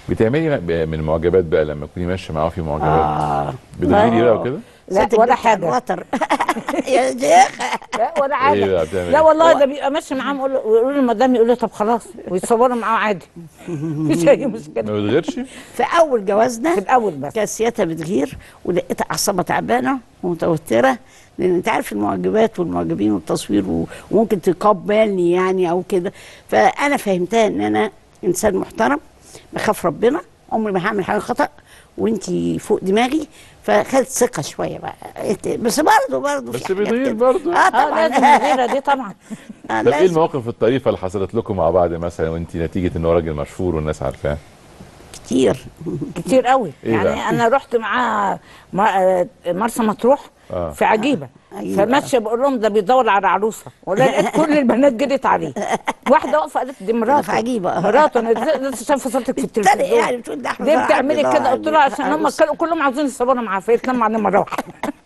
بتعملي م- من معجبات بقى لما تكوني ماشيه معاه في معجبات اه بتغيري بقى وكده لا ستك ولا بنت حاجة. وتر يا شيخ لا ولا ايه حاجه بقى بتعمل لا إيه؟ والله ده بيبقى ماشي معاهم يقول له- ويقولوا للمدام يقول له طب خلاص ويتصوروا معاه عادي مش اي مشكله ما بتغيرش في اول جوازنا في الاول بس كانت سيادتها بتغير ولقيتها اعصابها تعبانه ومتوتره لان انت عارف المعجبات والمعجبين والتصوير و- وممكن تقبلني يعني او كده فانا فهمتها ان انا انسان محترم بخاف ربنا عمري ما هعمل حاجه خطا وانتي فوق دماغي فخدت ثقه شويه بقى قلت- بس برضه برضه بس بتغير برضه. اه اه طبعا لازم الغيره دي طبعا آه طب ايه لازم. المواقف الطريفه اللي حصلت لكم مع بعض مثلا وانت نتيجه ان هو راجل مشهور والناس عارفاه كتير كتير قوي إيه يعني بقى؟ انا رحت معاه م- آه، مرسى مطروح آه. في عجيبه عجيبة. فماشيه بقول لهم ده بيدور على عروسه ولا لقيت كل البنات جريت عليه واحده واقفه قالت دي مراته في عجيبة. مراته انا لسه شايفه صورتك في بتتريق التلفزيون يعني بتقول ده احمد ليه فرح بتعملي بيدور كده على قلت لها عشان هم عروسة. كانوا كلهم عاوزين يصوروا معاه فيتلموا عليه مره واحده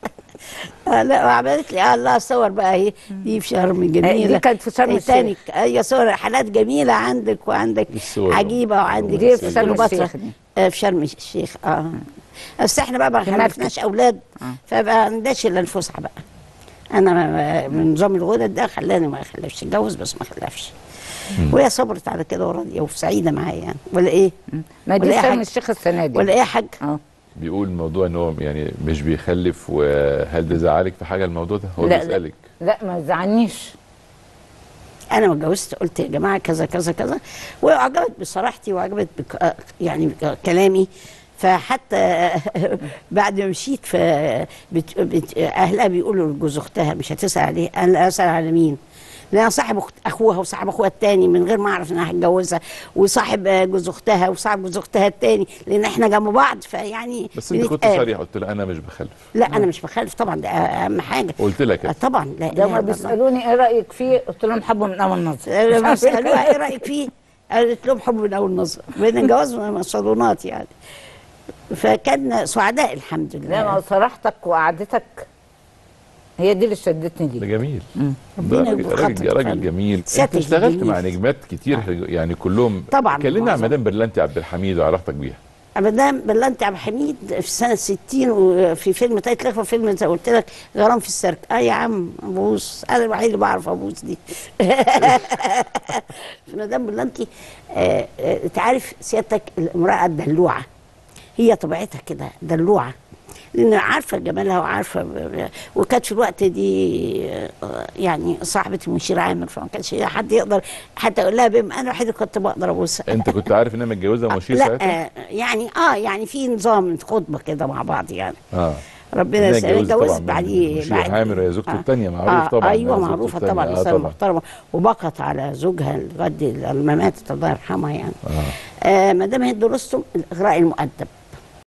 آه لا وعملت لي آه الله صور بقى اهي دي في شرم جميله دي كانت في شرم الشيخ. تايتانيك هي صور رحلات جميله عندك وعندك الصور. عجيبه وعندك دي في شرم كليوباترا. الشيخ دي. آه في شرم الشيخ اه بس احنا بقى ما في مركز. خلفناش اولاد فبقى عندناش الا الفسحه بقى انا ما- من نظام الغدد ده خلاني ما اخلفش اتجوز بس ما اخلفش وهي صبرت على كده وراضيه وسعيده معايا يعني ولا ايه؟ ما دي ولا إيه شرم حاجة؟ الشيخ السنه دي ولا ايه يا حاج؟ اه بيقول الموضوع ان هو يعني مش بيخلف وهل ده زعلك في حاجه الموضوع ده هو لا بيسالك لا ما تزعلنيش انا ما اتجوزت قلت يا جماعه كذا كذا كذا وعجبت بصراحتي وعجبت بك يعني كلامي فحتى بعد ما مشيت ف بت... بت... اهلها بيقولوا لجوز اختها مش هتسال عليه انا اسال على مين؟ لان صاحب أخت اخوها وصاحب اخوها التاني من غير ما اعرف ان انا هتجوزها وصاحب جوز اختها وصاحب جوز اختها التاني لان احنا جنب بعض فيعني بس انت كنت بنتقابل. صريح قلت له انا مش بخلف لا انا مش بخالف طبعا ده اهم حاجه قلت لك آه، كده. طبعا لا ده لا ما لا، بيسالوني ايه رايك فيه قلت لهم حبه من اول نظر لما سالوها ايه رايك فيه؟ قالت لهم حب من اول نظره بين الجواز صالونات يعني فكان سعداء الحمد لا ما لله صراحتك وقعدتك هي دي اللي شدتني ده ليك جميل ربنا ده راجل, يكون راجل, خاطرك راجل فعلا. جميل انت سيادتك اشتغلت جميل. مع نجمات كتير يعني كلهم طبعاً، كلمنا عن معظم. مدام برلانتي عبد الحميد وعلاقتك بيها مدام بلنتي عبد الحميد في سنه 60 وفي فيلم تايت لخفه فيلم انت قلت لك غرام في السيرك اه يا عم ابوس انا الوحيد اللي بعرف ابوس دي مدام بلنتي آه آه انت عارف سيادتك الامراه الدلوعه هي طبيعتها كده دلوعه لان عارفه جمالها وعارفه وكانت في الوقت دي آه، يعني صاحبه المشير عامر فما كانش حد يقدر حتى اقول لها بما انا الوحيده كنت بقدر ابوسها انت كنت عارف انها متجوزه مشير لا ساعتها آه يعني اه يعني في نظام خطبه كده مع بعض يعني اه ربنا إنها يسلمك اتجوزت طبعاً اتجوزت من بعديه مشير بعد عامر وهي زوجته التانية، معروف طبعاً إنها ايوه زوجته معروفه التانية. طبعا آه، انسانه طبعاً. محترمه وبقت على زوجها لغايه لما ماتت الله يرحمها يعني اه آه مدام هند رستم الاغراء المؤدب